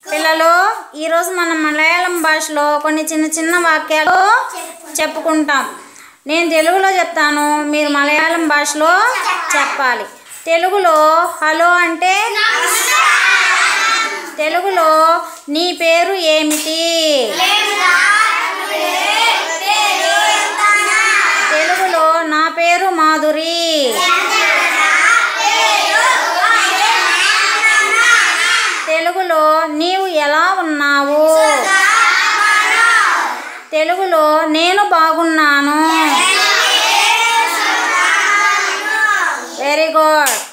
పిల్లలు ఈరోజు మనం మలయాళం భాషలో కొన్ని చిన్న చిన్న వాక్యాలు చెప్పుకుంటాం నేను తెలుగులో చెప్తాను మీరు మలయాళం భాషలో చెప్పాలి తెలుగులో హలో అంటే తెలుగులో నీ పేరు ఏమిటి తెలుగులో నా పేరు మాధురి తెలుగులో నీవు ఎలా ఉన్నావు తెలుగులో నేను బాగున్నాను వెరీ గుడ్